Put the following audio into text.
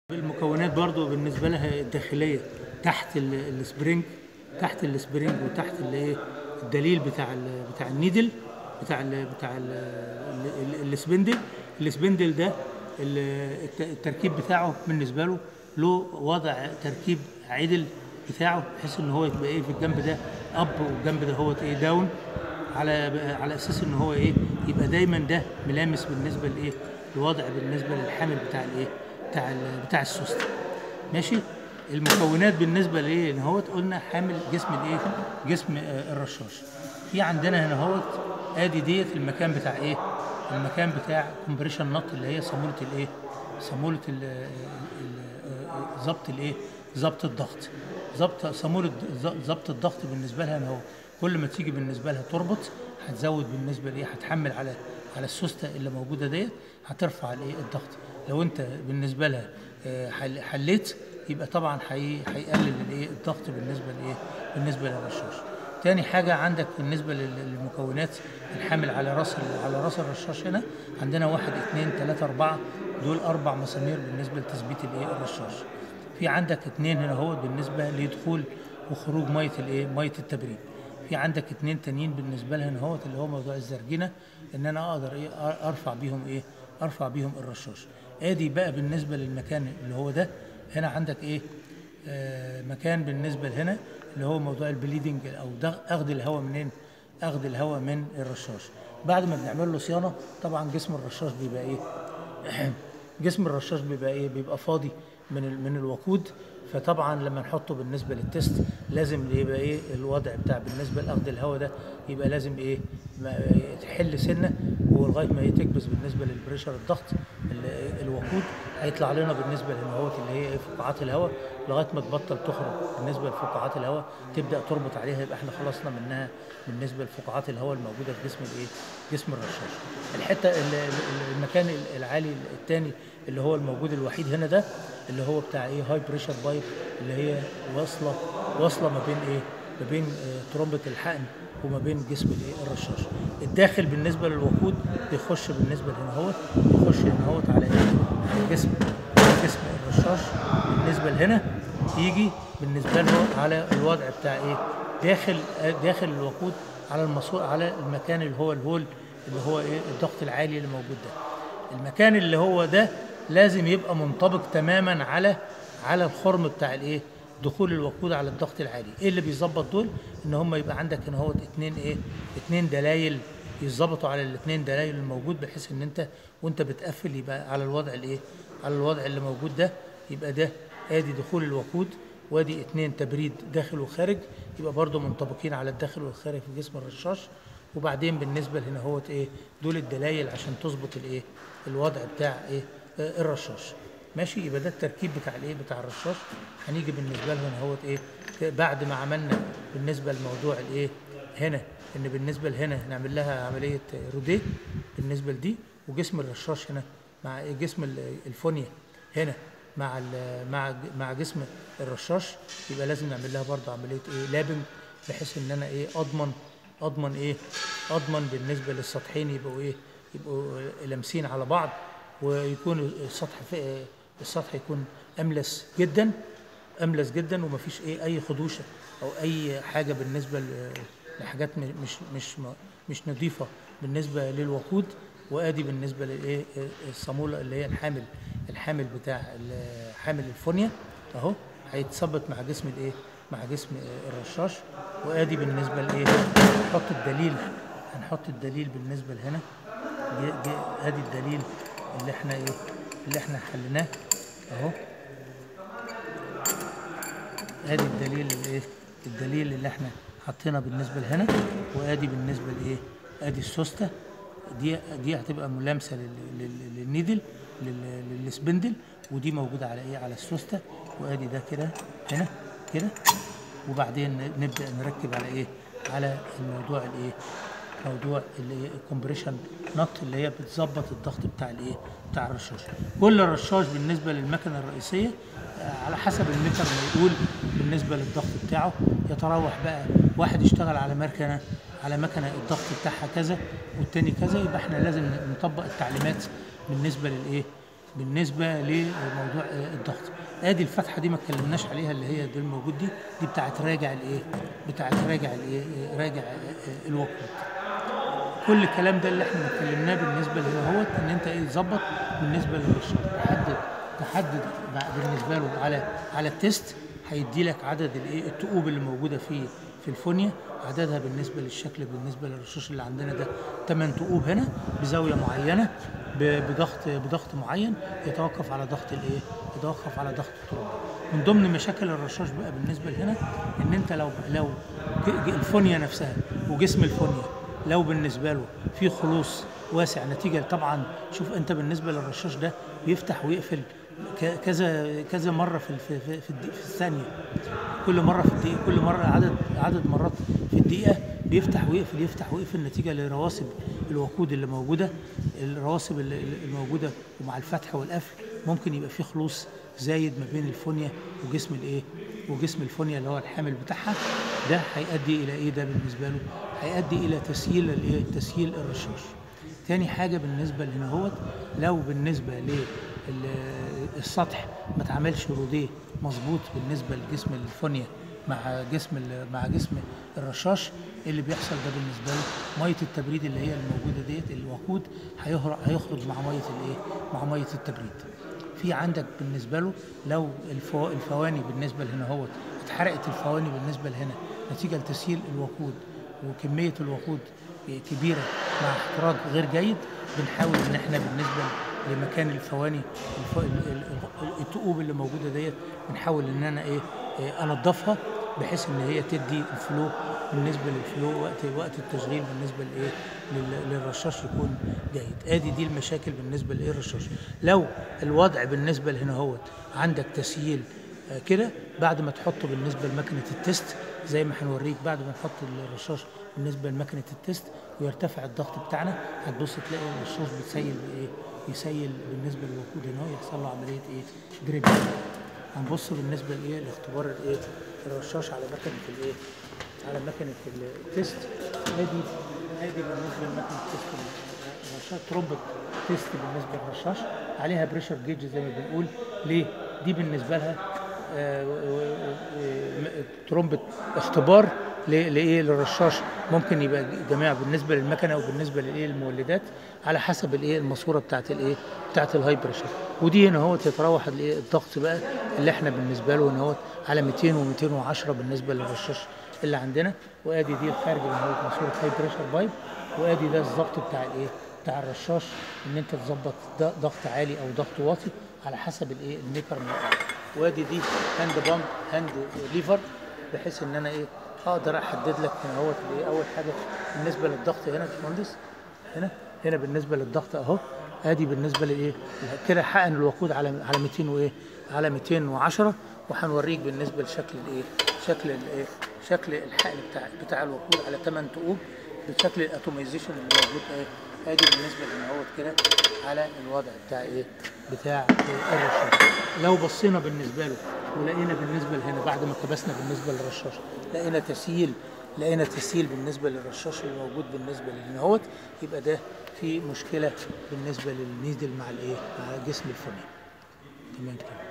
المكونات برضو بالنسبه لها الداخليه تحت ال- السبرينج تحت السبرينج وتحت الايه الدليل بتاع ال- بتاع النيدل بتاع ال بتاع ال ال- السبندل السبندل ده ال- الت- التركيب بتاعه بالنسبه له له وضع تركيب عدل بتاعه بحيث ان هو يبقى ايه في الجنب ده اب والجنب ده هو ايه داون على على اساس ان هو ايه يبقى دايما ده ملامس بالنسبه لايه الوضع بالنسبه للحامل بتاع الايه بتاع ال- بتاع السوست ماشي المكونات بالنسبه لايه ان هو قلنا حامل جسم الايه جسم آه، الرشاش في عندنا هنا هو ادي ديت المكان بتاع ايه المكان بتاع كومبريشن نط اللي هي صاموله الايه صاموله ال- ال- آه، ضبط الايه ضبط الضغط ضبط صاموله ض- ضبط الضغط بالنسبه لها ان هو كل ما تيجي بالنسبه لها تربط هتزود بالنسبه لايه هتحمل على على السوسته اللي موجوده ديت هترفع الايه الضغط لو انت بالنسبه لها آه، حل- حليت يبقى طبعا هي- هيقلل الايه الضغط بالنسبه لايه بالنسبه للرشاش تاني حاجه عندك بالنسبه لل- للمكونات الحامل على راس ال- على راس الرشاش هنا عندنا واحد اثنين ثلاثة أربعة دول أربع مسامير بالنسبة لتثبيت الإيه الرشاش. في عندك اثنين هنا هو بالنسبة لدخول وخروج مية الإيه مية التبريد. في عندك اثنين تانيين بالنسبة لها هنا هو اللي هو موضوع الزرجنة إن أنا أقدر إيه أ- أرفع بيهم إيه أرفع بيهم الرشاش. آدي بقى بالنسبة للمكان اللي هو ده هنا عندك إيه آه مكان بالنسبة لهنا اللي هو موضوع البليدنج أو ده أخذ الهواء منين؟ اخذ الهواء من الرشاش بعد ما بنعمل له صيانه طبعا جسم الرشاش بيبقى ايه جسم الرشاش بيبقى ايه بيبقى فاضي من ال- من الوقود فطبعا لما نحطه بالنسبه للتست لازم يبقى ايه الوضع بتاع بالنسبه لاخذ الهواء ده يبقى لازم ايه ما تحل سنه ولغايه ما إيه تكبس بالنسبه للبريشر الضغط ال- الوقود هيطلع لنا بالنسبه للهواء اللي هي إيه فقاعات الهواء لغايه ما تبطل تخرج بالنسبه لفقاعات الهواء تبدا تربط عليها يبقى احنا خلصنا منها بالنسبه لفقاعات الهواء الموجوده في جسم الايه جسم الرشاش الحته ال- ال- المكان العالي الثاني اللي هو الموجود الوحيد هنا ده اللي هو بتاع ايه هاي بريشر بايب اللي هي واصله واصله ما بين ايه ما بين آه، ترمبه الحقن وما بين جسم الايه الرشاش الداخل بالنسبه للوقود بيخش بالنسبه لهنا هو بيخش هنا هو على ايه على جسم على جسم الرشاش بالنسبه لهنا يجي بالنسبه له على الوضع بتاع ايه داخل داخل الوقود على المسؤول على المكان اللي هو الهول اللي هو ايه الضغط العالي اللي موجود ده المكان اللي هو ده لازم يبقى منطبق تماما على على الخرم بتاع الايه دخول الوقود على الضغط العالي ايه اللي بيظبط دول ان هم يبقى عندك هنا هو اتنين ايه اتنين دلايل يظبطوا على الاثنين دلايل الموجود بحيث ان انت وانت بتقفل يبقى على الوضع الايه على الوضع اللي موجود ده يبقى ده ادي دخول الوقود وادي اتنين تبريد داخل وخارج يبقى برضو منطبقين على الداخل والخارج في جسم الرشاش وبعدين بالنسبه لهنا هو ايه دول الدلايل عشان تظبط الايه الوضع بتاع ايه آه، الرشاش ماشي يبقى ده التركيب بتاع الايه بتاع الرشاش هنيجي بالنسبه له هنا هو ايه بعد ما عملنا بالنسبه لموضوع الايه هنا ان بالنسبه لهنا نعمل لها عمليه روديه بالنسبه لدي وجسم الرشاش هنا مع جسم ال- الفونيا هنا مع ال- مع مع جسم الرشاش يبقى لازم نعمل لها برضه عمليه ايه لابنج بحيث ان انا ايه اضمن اضمن ايه اضمن بالنسبه للسطحين يبقوا ايه يبقوا لامسين على بعض ويكون السطح في السطح يكون املس جدا املس جدا ومفيش ايه اي خدوشه او اي حاجه بالنسبه ل- لحاجات م- مش مش م- مش نظيفه بالنسبه للوقود وادي بالنسبه للايه الصاموله اللي هي الحامل الحامل بتاع ال- حامل الفونيا اهو هيتثبت مع جسم الايه مع جسم الرشاش وادي بالنسبه لايه هنحط الدليل هنحط الدليل بالنسبه لهنا دي- دي- ادي الدليل اللي احنا ايه اللي احنا حليناه اهو ادي الدليل الايه الدليل اللي احنا حطينا بالنسبه لهنا وادي بالنسبه لايه ادي السوسته دي دي هتبقى ملامسه لل- لل- للنيدل لل- للسبندل ودي موجوده على ايه على السوسته وادي ده كده هنا كده وبعدين نبدا نركب على ايه على الموضوع الايه موضوع الكومبريشن نط اللي هي بتظبط الضغط بتاع الايه بتاع الرشاش كل رشاش بالنسبه للمكنه الرئيسيه آه، على حسب المتر ما يقول بالنسبه للضغط بتاعه يتراوح بقى واحد يشتغل على مكنه على مكنه الضغط بتاعها كذا والتاني كذا يبقى احنا لازم نطبق التعليمات بالنسبه للايه بالنسبه لموضوع آه، الضغط ادي الفتحه دي ما اتكلمناش عليها اللي هي دي الموجود دي دي بتاعت راجع الايه بتاعت راجع الايه آه، راجع آه، آه، الوقود كل الكلام ده اللي احنا اتكلمناه بالنسبه لهنا هو ان انت ايه تظبط بالنسبه للرشاش تحدد تحدد بقى بالنسبه له على على التيست هيدي لك عدد الايه التقوب اللي موجوده في في الفونيا عددها بالنسبه للشكل بالنسبه للرشاش اللي عندنا ده 8 تقوب هنا بزاويه معينه ب- بضغط بضغط معين يتوقف على ضغط الايه يتوقف على ضغط التربه من ضمن مشاكل الرشاش بقى بالنسبه لهنا ان انت لو لو ج- ج- الفونيا نفسها وجسم الفونيا لو بالنسبه له في خلوص واسع نتيجه طبعا شوف انت بالنسبه للرشاش ده بيفتح ويقفل ك- كذا كذا مره في في في, في, الدق- في الثانيه كل مره في الدقيقه كل مره عدد عدد مرات في الدقيقه بيفتح ويقفل يفتح ويقفل نتيجه لرواسب الوقود اللي موجوده الرواسب اللي اللي الموجوده ومع الفتح والقفل ممكن يبقى في خلوص زايد ما بين الفونيا وجسم الايه وجسم الفونيا اللي هو الحامل بتاعها ده هيؤدي الى ايه ده بالنسبه له هيؤدي الى تسييل الايه تسييل الرشاش تاني حاجه بالنسبه لهنا هوت لو بالنسبه للسطح ما اتعملش روديه مظبوط بالنسبه لجسم الفونيا مع جسم ال- مع جسم الرشاش إيه اللي بيحصل ده بالنسبه له ميه التبريد اللي هي الموجوده ديت الوقود هيهرق هيخرج مع ميه الايه مع ميه التبريد في عندك بالنسبه له لو الفو الفواني بالنسبه لهنا هوت اتحرقت الفواني بالنسبه لهنا نتيجه لتسييل الوقود وكميه الوقود كبيره مع احتراق غير جيد بنحاول ان احنا بالنسبه لمكان الفواني الف... ال- ال- ال- التقوب اللي موجوده ديت بنحاول ان انا ايه إيه انضفها بحيث ان هي تدي الفلو بالنسبه للفلو وقت وقت التشغيل بالنسبه لايه لل- للرشاش يكون جيد ادي دي المشاكل بالنسبه لايه الرشاش لو الوضع بالنسبه لهنا هوت عندك تسييل آه، كده بعد ما تحطه بالنسبه لمكنه التست زي ما هنوريك بعد ما نحط الرشاش بالنسبه لمكنه التست ويرتفع الضغط بتاعنا هتبص تلاقي الرشاش بتسيل بايه يسيل بالنسبه للوقود هنا يحصل له عمليه ايه دريب هنبص بالنسبه لايه لاختبار الايه الرشاش على مكنه الايه على مكنه التست ادي ادي بالنسبه لمكنه التست الرشاش ترومبت تيست بالنسبه للرشاش عليها بريشر جيج زي ما بنقول ليه دي بالنسبه لها آه، آه، آه، ترومبة اختبار ل- لايه للرشاش ممكن يبقى جميع بالنسبه للمكنه وبالنسبه للايه المولدات على حسب الايه الماسوره بتاعت الايه بتاعت الهاي بريشر ودي هنا هو تتراوح الايه الضغط بقى اللي احنا بالنسبه له هنا هو على 200 و210 بالنسبه للرشاش اللي عندنا وادي دي الخارج اللي هو ماسوره هاي بريشر بايب وادي ده الضغط بتاع الايه بتاع الرشاش ان انت تظبط ض- ضغط عالي او ضغط واطي على حسب الايه الميكر من وادي دي هاند بامب هاند ليفر بحيث ان انا ايه اقدر احدد لك هنا اهوت الايه اول حاجه بالنسبه للضغط هنا يا باشمهندس هنا هنا بالنسبه للضغط اهو ادي بالنسبه لايه كده حقن الوقود على على 200 وايه على 210 وهنوريك بالنسبه لشكل الايه شكل الايه شكل الحقن بتاع بتاع الوقود على 8 تقوب بشكل الاتوميزيشن اللي موجود ايه ادي بالنسبه لهنا اهوت كده على الوضع بتاع ايه بتاع إيه الرشاش لو بصينا بالنسبه له ولقينا بالنسبه لهنا بعد ما كبسنا بالنسبه للرشاش لقينا تسييل لقينا تسييل بالنسبه للرشاش اللي موجود بالنسبه لهنا اهوت يبقى ده في مشكله بالنسبه للنيدل مع الايه مع جسم الفمي تمام كده